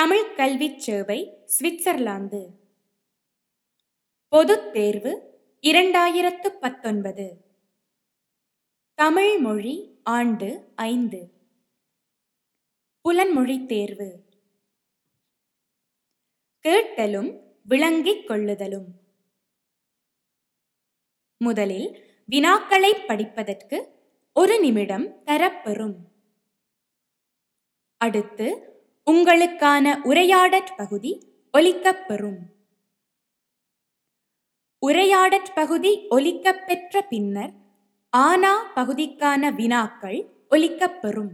தமிழ் கல்விச் சேவை சுவிட்சர்லாந்து பொதுத் தேர்வு இரண்டாயிரத்து பத்தொன்பது தமிழ் மொழி ஆண்டு ஐந்து புலன்மொழித் தேர்வு கேட்டலும் விளங்கிக் கொள்ளுதலும் முதலில் வினாக்களை படிப்பதற்கு ஒரு நிமிடம் தரப்பெறும் அடுத்து உங்களுக்கான உரையாடற் பகுதி ஒலிக்கப்பெறும் உரையாடற் பகுதி ஒலிக்கப் பெற்ற பின்னர் ஆனா பகுதிக்கான வினாக்கள் ஒலிக்கப்பெறும்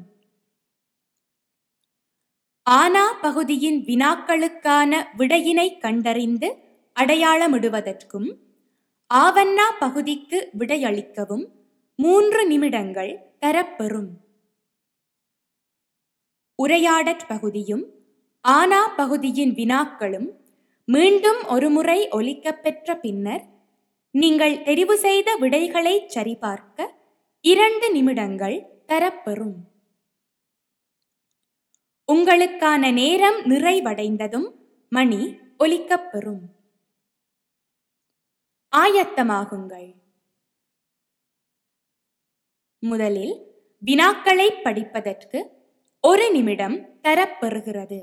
ஆனா பகுதியின் வினாக்களுக்கான விடையினை கண்டறிந்து அடையாளமிடுவதற்கும் ஆவண்ணா பகுதிக்கு விடையளிக்கவும் மூன்று நிமிடங்கள் தரப்பெறும் உரையாடற் பகுதியும் ஆனா பகுதியின் வினாக்களும் மீண்டும் ஒருமுறை ஒலிக்கப்பெற்ற பின்னர் நீங்கள் தெரிவு செய்த விடைகளை சரிபார்க்க இரண்டு நிமிடங்கள் தரப்பெறும் உங்களுக்கான நேரம் நிறைவடைந்ததும் மணி ஒலிக்கப்பெறும் ஆயத்தமாகுங்கள் முதலில் வினாக்களை படிப்பதற்கு ஒரு நிமிடம் தரப்பெறுகிறது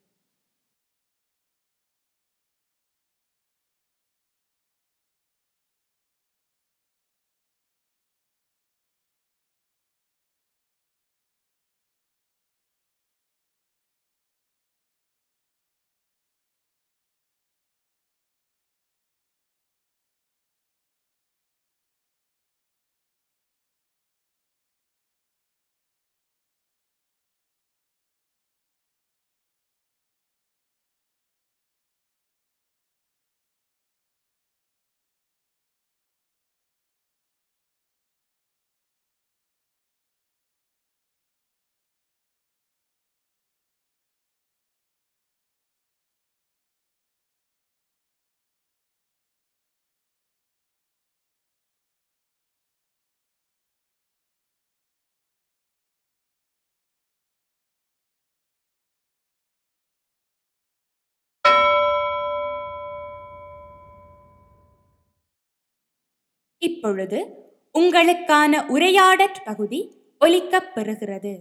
இப்பொழுது உங்களுக்கான உரையாடற் பகுதி ஒலிக்கப் பெறுகிறது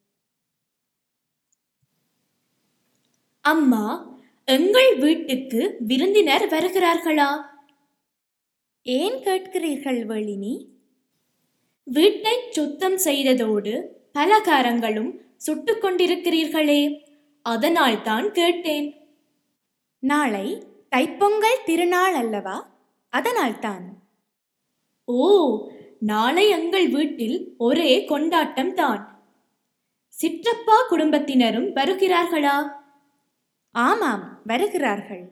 அம்மா எங்கள் வீட்டுக்கு விருந்தினர் வருகிறார்களா ஏன் கேட்கிறீர்கள் வேளினி வீட்டை சுத்தம் செய்ததோடு பலகாரங்களும் சுட்டுக் கொண்டிருக்கிறீர்களே அதனால் தான் கேட்டேன் நாளை தைப்பொங்கல் திருநாள் அல்லவா அதனால்தான் ஓ நாளை எங்கள் வீட்டில் ஒரே கொண்டாட்டம் தான் சிற்றப்பா குடும்பத்தினரும் வருகிறார்களா ஆமாம் வருகிறார்கள்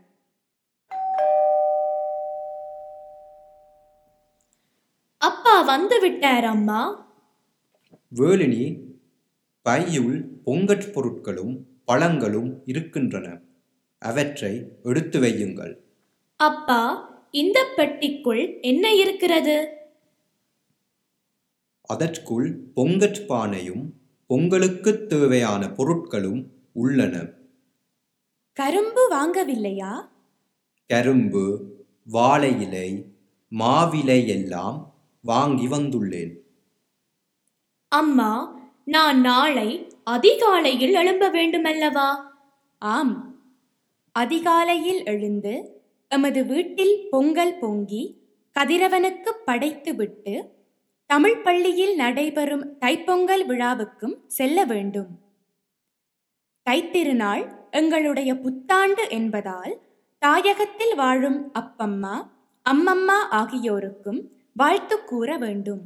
அப்பா வந்து விட்டார் அம்மா வேளினி பையுள் பொங்கற் பொருட்களும் பழங்களும் இருக்கின்றன அவற்றை எடுத்து வையுங்கள் அப்பா இந்த பெட்டிக்குள் என்ன இருக்கிறது அதற்குள் பொங்கற் பானையும் பொங்கலுக்குத் தேவையான பொருட்களும் உள்ளன கரும்பு வாங்கவில்லையா கரும்பு வாழை இலை மாவிலை எல்லாம் வாங்கி வந்துள்ளேன் அம்மா நான் நாளை அதிகாலையில் எழும்ப வேண்டுமல்லவா ஆம் அதிகாலையில் எழுந்து எமது வீட்டில் பொங்கல் பொங்கி கதிரவனுக்கு படைத்துவிட்டு தமிழ் பள்ளியில் நடைபெறும் தைப்பொங்கல் விழாவுக்கும் செல்ல வேண்டும் தைத்திருநாள் எங்களுடைய புத்தாண்டு என்பதால் தாயகத்தில் வாழும் அப்பம்மா அம்மம்மா ஆகியோருக்கும் வாழ்த்து கூற வேண்டும்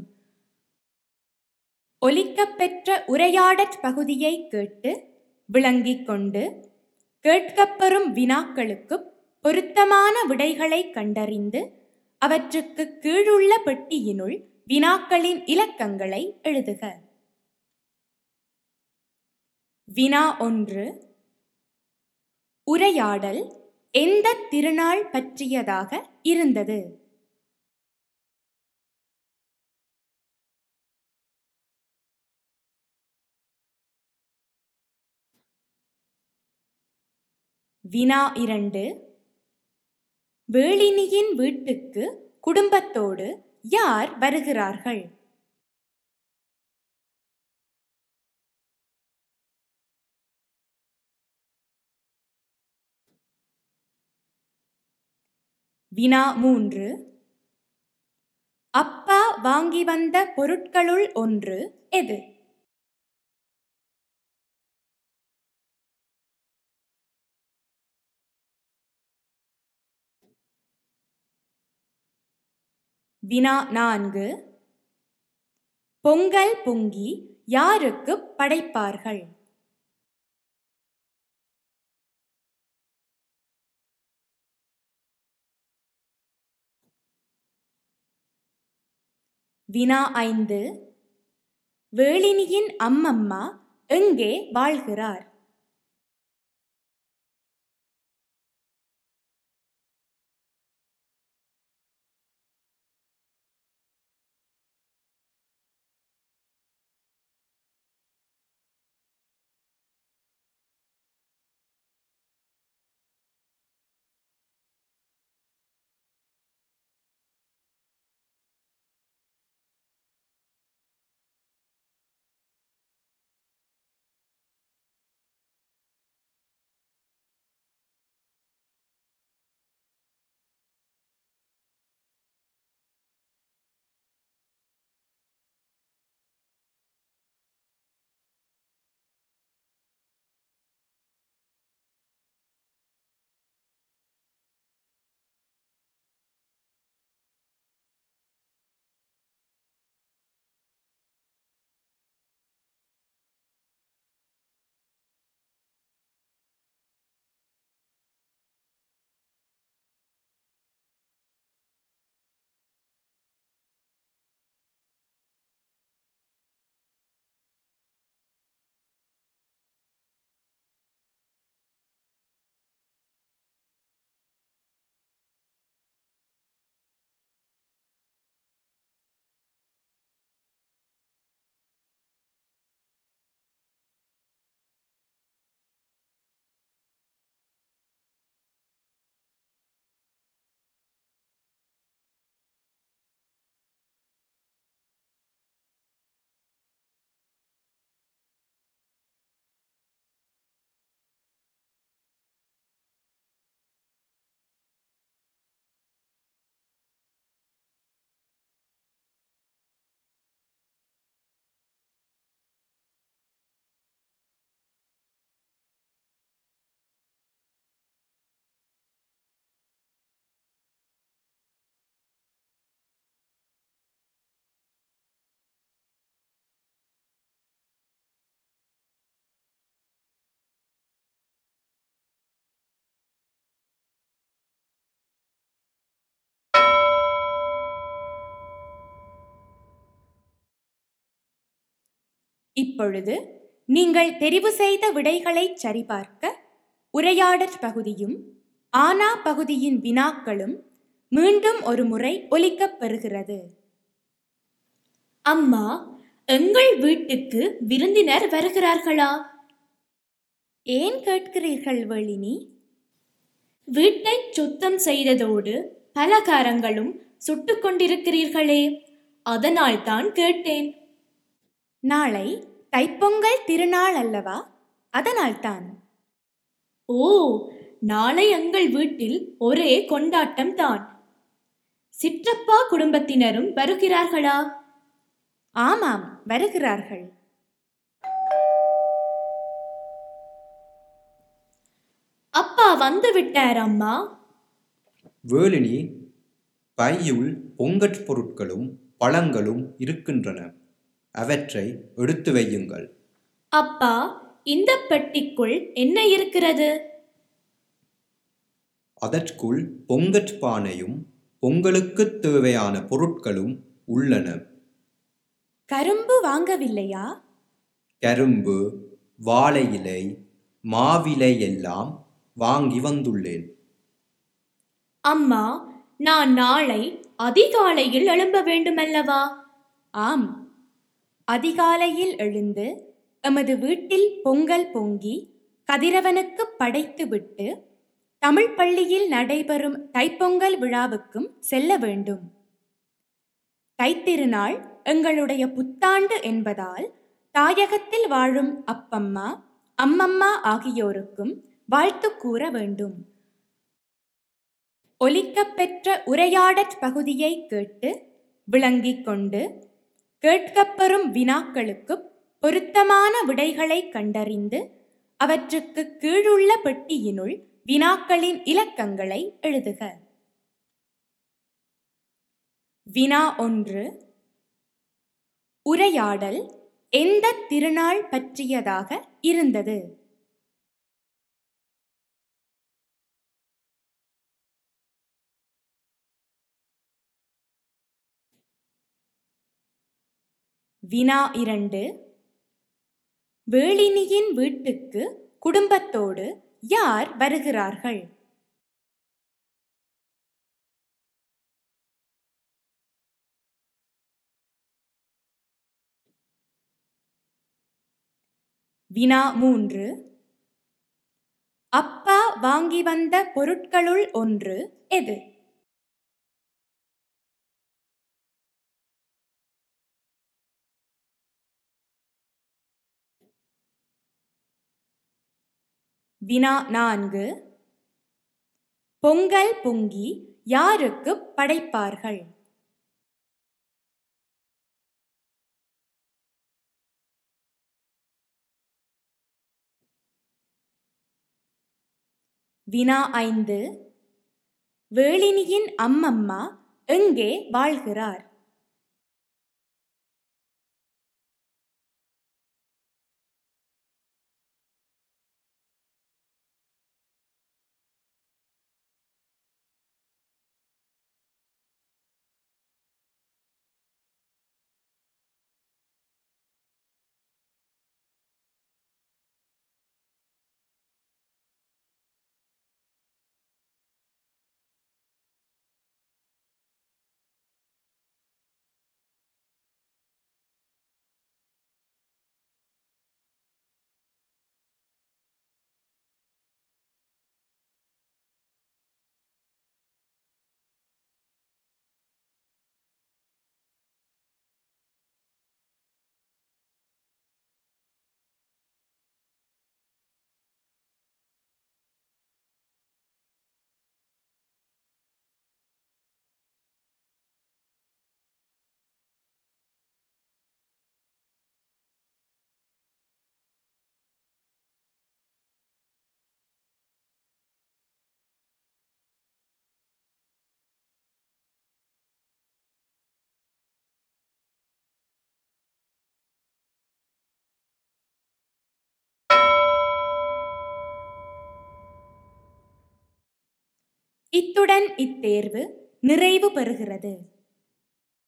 ஒலிக்கப்பெற்ற உரையாடற் பகுதியை கேட்டு விளங்கிக் கொண்டு கேட்கப்பெறும் வினாக்களுக்கு பொருத்தமான விடைகளை கண்டறிந்து அவற்றுக்கு கீழுள்ள பெட்டியினுள் வினாக்களின் இலக்கங்களை எழுதுக வினா ஒன்று உரையாடல் எந்த திருநாள் பற்றியதாக இருந்தது வினா இரண்டு வேளினியின் வீட்டுக்கு குடும்பத்தோடு யார் வருகிறார்கள் வினா மூன்று அப்பா வாங்கி வந்த பொருட்களுள் ஒன்று எது வினா நான்கு பொங்கல் பொங்கி யாருக்கு படைப்பார்கள் வினா ஐந்து வேளினியின் அம்மம்மா எங்கே வாழ்கிறார் இப்பொழுது நீங்கள் தெரிவு செய்த விடைகளை சரிபார்க்க உரையாடற் பகுதியும் ஆனா பகுதியின் வினாக்களும் மீண்டும் ஒரு முறை ஒலிக்கப் பெறுகிறது அம்மா எங்கள் வீட்டுக்கு விருந்தினர் வருகிறார்களா ஏன் கேட்கிறீர்கள் வேளினி வீட்டை சுத்தம் செய்ததோடு பலகாரங்களும் சுட்டுக் கொண்டிருக்கிறீர்களே அதனால்தான் கேட்டேன் நாளை தைப்பொங்கல் திருநாள் அல்லவா அதனால்தான் ஓ நாளை எங்கள் வீட்டில் ஒரே கொண்டாட்டம் தான் சிற்றப்பா குடும்பத்தினரும் வருகிறார்களா ஆமாம் வருகிறார்கள் அப்பா வந்து விட்டார் அம்மா வேளினி பையுள் பொங்கற் பொருட்களும் பழங்களும் இருக்கின்றன அவற்றை எடுத்து வையுங்கள் அப்பா இந்த பெட்டிக்குள் என்ன இருக்கிறது அதற்குள் பொங்கற் பானையும் பொங்கலுக்குத் தேவையான பொருட்களும் உள்ளன கரும்பு வாங்கவில்லையா கரும்பு வாழை இலை மாவிலை எல்லாம் வாங்கி வந்துள்ளேன் அம்மா நான் நாளை அதிகாலையில் எழும்ப வேண்டுமல்லவா ஆம் அதிகாலையில் எழுந்து எமது வீட்டில் பொங்கல் பொங்கி கதிரவனுக்கு படைத்துவிட்டு தமிழ் பள்ளியில் நடைபெறும் தைப்பொங்கல் விழாவுக்கும் செல்ல வேண்டும் தைத்திருநாள் எங்களுடைய புத்தாண்டு என்பதால் தாயகத்தில் வாழும் அப்பம்மா அம்மம்மா ஆகியோருக்கும் வாழ்த்து கூற வேண்டும் ஒலிக்கப்பெற்ற உரையாடற் பகுதியை கேட்டு விளங்கிக் கொண்டு கேட்கப்பெறும் வினாக்களுக்கு பொருத்தமான விடைகளை கண்டறிந்து அவற்றுக்கு கீழுள்ள பெட்டியினுள் வினாக்களின் இலக்கங்களை எழுதுக வினா ஒன்று உரையாடல் எந்த திருநாள் பற்றியதாக இருந்தது வினா இரண்டு வேளினியின் வீட்டுக்கு குடும்பத்தோடு யார் வருகிறார்கள் வினா மூன்று அப்பா வாங்கி வந்த பொருட்களுள் ஒன்று எது வினா நான்கு பொங்கல் பொங்கி யாருக்கு படைப்பார்கள் வினா ஐந்து வேளினியின் அம்மம்மா எங்கே வாழ்கிறார் இத்துடன் இத்தேர்வு நிறைவு பெறுகிறது